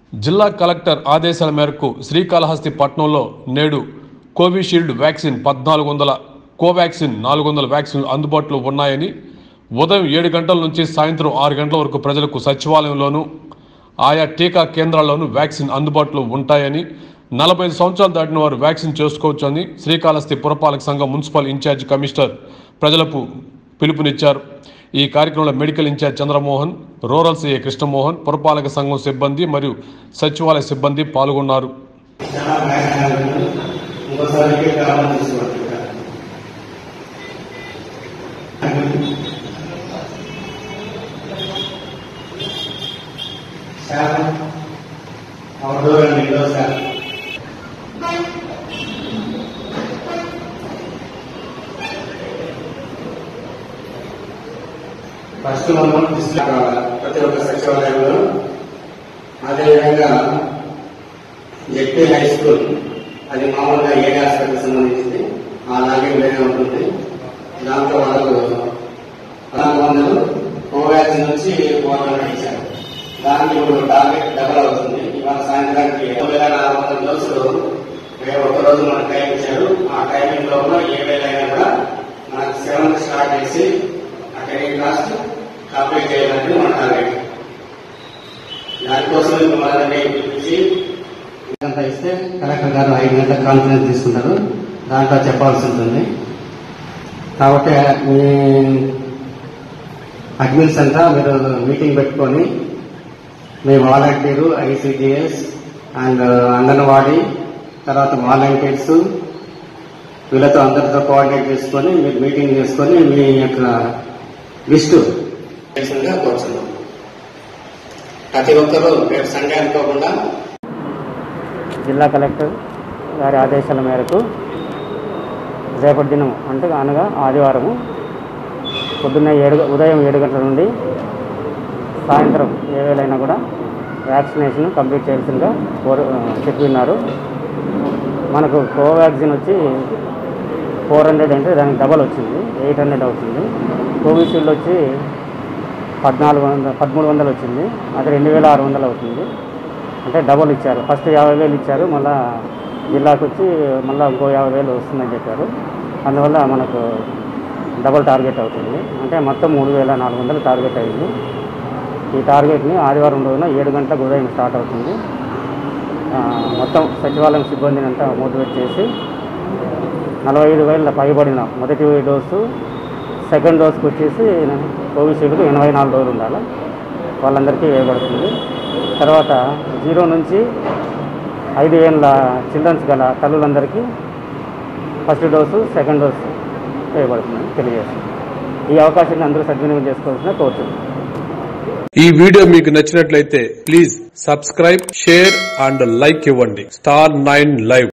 జిల్లా కలెక్టర్ ఆదేశాల మేరకు శ్రీకాళహస్తి పట్టణంలో నేడు కోవిషీల్డ్ వ్యాక్సిన్ పద్నాలుగు వందల కోవాక్సిన్ నాలుగు వందల వ్యాక్సిన్ అందుబాటులో ఉన్నాయని ఉదయం ఏడు గంటల నుంచి సాయంత్రం ఆరు గంటల వరకు ప్రజలకు సచివాలయంలోనూ ఆయా టీకా కేంద్రాల్లోనూ వ్యాక్సిన్ అందుబాటులో ఉంటాయని నలభై ఐదు సంవత్సరాలు దాటిన వారు వ్యాక్సిన్ చేసుకోవచ్చని శ్రీకాళహస్తి పురపాలక సంఘం మున్సిపల్ ఇన్ఛార్జ్ కమిషనర్ ప్రజలకు పిలుపునిచ్చారు ఈ కార్యక్రమంలో medical in charge Chandramohan rural CA Krishnamohan పురపాలక సంఘం సిబ్బంది మరియు సచివాలయ సిబ్బంది పాల్గొన్నారు చాలా ప్రయత్నాలు ఇంకోసారి గ్రామం తీసుకోవాలి శాతం అవుట్డోర్ అండ్ ఇండోర్ శాతం ఫస్ట్ మనం డిస్ట్రిక్ట్ ప్రతి ఒక్క సచివాలయంలో అదేవిధంగా జెడ్పీ హై స్కూల్ అది మామూలుగా ఏ హాస్పిటల్ సంబంధించింది ఆ లాగిన్ వేరే ఉంటుంది దాంతో వాళ్ళు పద్నాలుగు వందలు కోవాక్సిన్ నుంచి ఫోర్ హండ్రెడ్ ఇచ్చారు దానికి ఇప్పుడు టార్గెట్ డబల్ అవుతుంది ఇవాళ సాయంత్రానికి మూడు వేల నాలుగు వందల డోసులు రేపు ఒక రోజు మనకు టైం ఇచ్చారు ఆ టైమింగ్ లోపల ఏ వేల అయినా కూడా మనకు సెవెన్ స్టార్ట్ చేసి ఆ టైమింగ్ లాస్ట్ కంప్లీట్ చేయాలంటే మన టార్గెట్ దానికోసం ఇప్పుడు మనల్ని పిలిపించి ఇదంతా ఇస్తే కలెక్టర్ గారు ఐదు గంటల కాన్ఫరెన్స్ తీసుకుంటారు దాంట్లో చెప్పాల్సి ఉంటుంది కాబట్టి మీ అడ్మిన్స్ అంతా మీరు మీటింగ్ పెట్టుకొని మీ వాలంటీరు ఐసీడిఎస్ అండ్ అంగన్వాడీ తర్వాత వాలంటీర్స్ వీళ్ళతో అందరితో కోఆర్డినేట్ చేసుకొని మీరు మీటింగ్ చేసుకొని మీ యొక్క లిస్టు కూర్చున్నాం ప్రతి ఒక్కరూ రేపు సండే అనుకోకుండా జిల్లా కలెక్టర్ గారి ఆదేశాల మేరకు రేపటి దినం అంటే అనగా ఆదివారము పొద్దున్న ఏడు ఉదయం ఏడు గంటల నుండి సాయంత్రం ఏ వేళైనా కూడా వ్యాక్సినేషన్ కంప్లీట్ చేయాల్సిందిగా కోరు చెప్పి ఉన్నారు మనకు కోవాక్సిన్ వచ్చి ఫోర్ హండ్రెడ్ అంటే దానికి డబల్ వచ్చింది ఎయిట్ హండ్రెడ్ అవుతుంది కోవిషీల్డ్ వచ్చి పద్నాలుగు వందల పదమూడు వందలు వచ్చింది అది రెండు వేల ఆరు వందలు అవుతుంది అంటే డబుల్ ఇచ్చారు ఫస్ట్ యాభై వేలు ఇచ్చారు మళ్ళా జిల్లాకు వచ్చి మళ్ళీ ఇంకో యాభై వేలు వస్తుందని చెప్పారు అందువల్ల మనకు డబుల్ టార్గెట్ అవుతుంది అంటే మొత్తం మూడు వేల నాలుగు వందలు టార్గెట్ అయింది ఈ టార్గెట్ని ఆదివారం రోజున ఏడు గంటలకు ఉదయం స్టార్ట్ అవుతుంది ఆ, మొత్తం సచివాలయం సిబ్బందిని అంతా మోటివేట్ చేసి నలభై ఐదు వేల పైబడిన మొదటి డోసు సెకండ్ డోస్కి వచ్చేసి కోవిషీల్డ్కి ఎనభై నాలుగు రోజులు ఉండాలి వాళ్ళందరికీ వేయబడుతుంది తర్వాత జీరో నుంచి ఐదు ఏళ్ళ చిల్డ్రన్స్ గల తల్లులందరికీ ఫస్ట్ డోసు సెకండ్ డోసు వేయబడుతుంది తెలియజేస్తుంది ఈ అవకాశాన్ని అందరూ సద్వినియోగం చేసుకోవాల్సిన కోరుతున్నాను ఈ వీడియో మీకు నచ్చినట్లయితే please subscribe share and like ఇవ్వండి స్టార్ నైన్ లైవ్